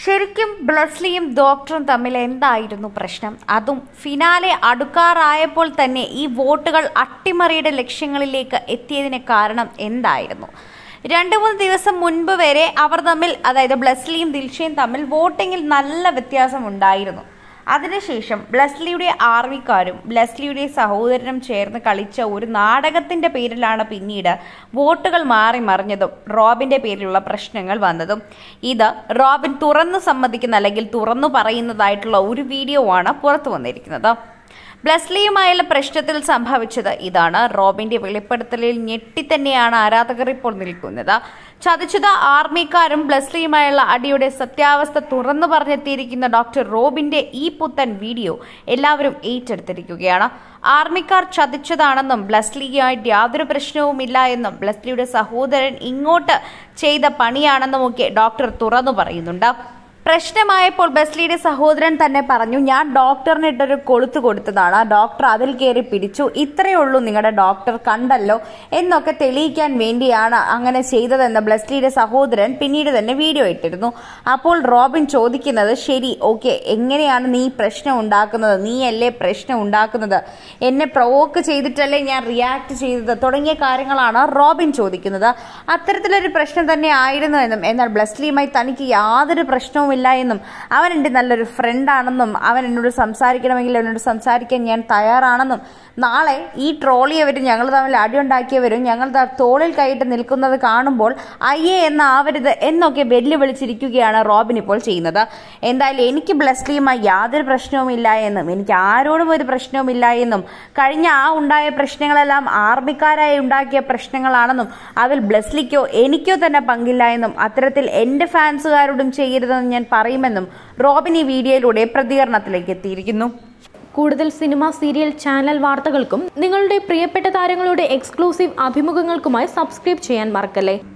ശരിക്കും ബ്ലസ്ലിയും ഡോക്ടറും തമ്മിൽ എന്തായിരുന്നു പ്രശ്നം അതും ഫിനാലെ അടുക്കാറായപ്പോൾ തന്നെ ഈ വോട്ടുകൾ അട്ടിമറിയുടെ ലക്ഷ്യങ്ങളിലേക്ക് എത്തിയതിന് കാരണം എന്തായിരുന്നു രണ്ടു മൂന്ന് ദിവസം മുൻപ് വരെ അവർ തമ്മിൽ അതായത് ബ്ലസ്ലിയും ദിൽഷയും തമ്മിൽ വോട്ടിങ്ങിൽ നല്ല വ്യത്യാസം ഉണ്ടായിരുന്നു അതിനുശേഷം ബ്ലസ്ലിയുടെ ആർമിക്കാരും ബ്ലസ്ലിയുടെ സഹോദരനും ചേർന്ന് കളിച്ച ഒരു നാടകത്തിന്റെ പേരിലാണ് പിന്നീട് വോട്ടുകൾ മാറി മറിഞ്ഞതും റോബിന്റെ പേരിലുള്ള പ്രശ്നങ്ങൾ വന്നതും ഇത് റോബിൻ തുറന്നു സമ്മതിക്കുന്ന അല്ലെങ്കിൽ തുറന്നു പറയുന്നതായിട്ടുള്ള ഒരു വീഡിയോ ആണ് പുറത്തു വന്നിരിക്കുന്നത് ബ്ലസ്ലിയുമായുള്ള പ്രശ്നത്തിൽ സംഭവിച്ചത് ഇതാണ് റോബിന്റെ വെളിപ്പെടുത്തലിൽ ഞെട്ടി തന്നെയാണ് ആരാധകർ ഇപ്പോൾ നിൽക്കുന്നത് ചതിച്ചത് ആർമിക്കാരും ബ്ലസ്ലിയുമായുള്ള അടിയുടെ സത്യാവസ്ഥ തുറന്നു പറഞ്ഞെത്തിയിരിക്കുന്ന ഡോക്ടർ റോബിന്റെ ഈ പുത്തൻ വീഡിയോ എല്ലാവരും ഏറ്റെടുത്തിരിക്കുകയാണ് ആർമിക്കാർ ചതിച്ചതാണെന്നും ബ്ലസ്ലിയുമായിട്ട് യാതൊരു പ്രശ്നവുമില്ല എന്നും ബ്ലസ്ലിയുടെ സഹോദരൻ ഇങ്ങോട്ട് ചെയ്ത പണിയാണെന്നുമൊക്കെ ഡോക്ടർ തുറന്നു പറയുന്നുണ്ട് പ്രശ്നമായപ്പോൾ ബസ്ലിയുടെ സഹോദരൻ തന്നെ പറഞ്ഞു ഞാൻ ഡോക്ടറിന് ഇട്ടൊരു കൊളുത്ത് കൊടുത്തതാണ് ഡോക്ടർ അതിൽ കയറി പിടിച്ചു ഇത്രയേ ഉള്ളൂ നിങ്ങളുടെ ഡോക്ടർ കണ്ടല്ലോ എന്നൊക്കെ തെളിയിക്കാൻ വേണ്ടിയാണ് അങ്ങനെ ചെയ്തതെന്ന് ബ്ലസ്ലിയുടെ സഹോദരൻ പിന്നീട് തന്നെ വീഡിയോ ഇട്ടിരുന്നു അപ്പോൾ റോബിൻ ചോദിക്കുന്നത് ശരി ഓക്കെ എങ്ങനെയാണ് നീ പ്രശ്നം ഉണ്ടാക്കുന്നത് നീയല്ലേ പ്രശ്നം ഉണ്ടാക്കുന്നത് എന്നെ പ്രൊവോക്ക് ചെയ്തിട്ടല്ലേ ഞാൻ റിയാക്ട് ചെയ്തത് തുടങ്ങിയ കാര്യങ്ങളാണ് റോബിൻ ചോദിക്കുന്നത് അത്തരത്തിലൊരു പ്രശ്നം തന്നെ ആയിരുന്നു എന്നും എന്നാൽ ബ്ലസ്ലിയുമായി തനിക്ക് യാതൊരു പ്രശ്നവും ഇല്ല എന്നും അവൻ എൻ്റെ നല്ലൊരു ഫ്രണ്ടാണെന്നും അവൻ എന്നോട് സംസാരിക്കണമെങ്കിൽ എന്നോട് സംസാരിക്കാൻ ഞാൻ തയ്യാറാണെന്നും നാളെ ഈ ട്രോളിയവരും ഞങ്ങൾ തമ്മിൽ അടിയുണ്ടാക്കിയവരും ഞങ്ങൾ ദാ തോളിൽ കൈയിട്ട് നിൽക്കുന്നത് കാണുമ്പോൾ അയ്യേ എന്നാവരുത് എന്നൊക്കെ വെല്ലുവിളിച്ചിരിക്കുകയാണ് റോബിൻ ഇപ്പോൾ ചെയ്യുന്നത് എന്തായാലും എനിക്ക് ബ്ലസ്ലിയുമായി യാതൊരു പ്രശ്നവുമില്ല എന്നും എനിക്ക് ആരോടും ഒരു പ്രശ്നവുമില്ല എന്നും കഴിഞ്ഞ ആ ഉണ്ടായ പ്രശ്നങ്ങളെല്ലാം ആർമിക്കാരായി ഉണ്ടാക്കിയ പ്രശ്നങ്ങളാണെന്നും അതിൽ ബ്ലസ്ലിക്കോ എനിക്കോ തന്നെ പങ്കില്ല എന്നും അത്തരത്തിൽ എൻ്റെ ഫാൻസുകാരോടും ചെയ്യരുതെന്ന് ഞാൻ പറയുമെന്നും റോബിൻ ഈ വീഡിയോയിലൂടെ പ്രതികരണത്തിലേക്ക് എത്തിയിരിക്കുന്നു കൂടുതൽ സിനിമ സീരിയൽ ചാനൽ വാർത്തകൾക്കും നിങ്ങളുടെ പ്രിയപ്പെട്ട താരങ്ങളുടെ എക്സ്ക്ലൂസീവ് അഭിമുഖങ്ങൾക്കുമായി സബ്സ്ക്രൈബ് ചെയ്യാൻ മറക്കല്ലേ